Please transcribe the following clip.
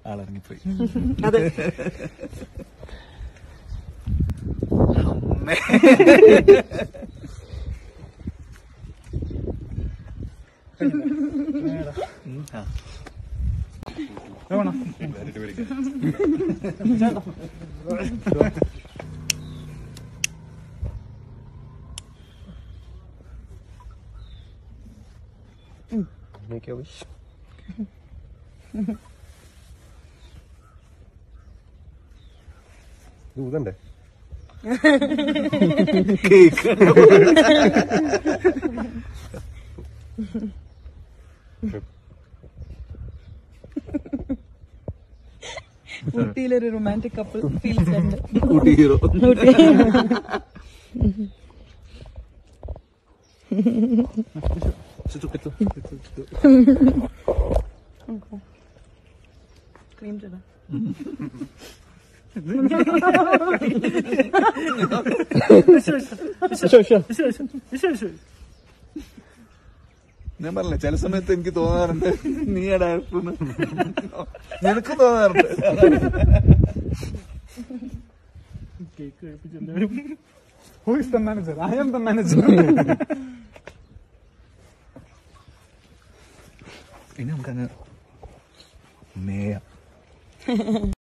ആളിറങ്ങിപ്പോയി അതെ അമ്മേ ഉം, ആ. Make a wish. ഇത് ഊതണ്ടേ കേക്ക് ഊട്ടിയിലൊരു റൊമാൻറ്റിക് കപ്പിൾ ഫീൽസ് ഉണ്ട് ഊട്ടി ഹീറോ ക്രീം ചെയ്ത ഞാൻ പറഞ്ഞില്ല ചില സമയത്ത് എനിക്ക് തോന്നാറുണ്ട് നീ ഡയറക്ടർ നിനക്ക് തോന്നാറുണ്ട് Who is the manager? I am the manager. ഇനി നമുക്കങ്ങ് മേയ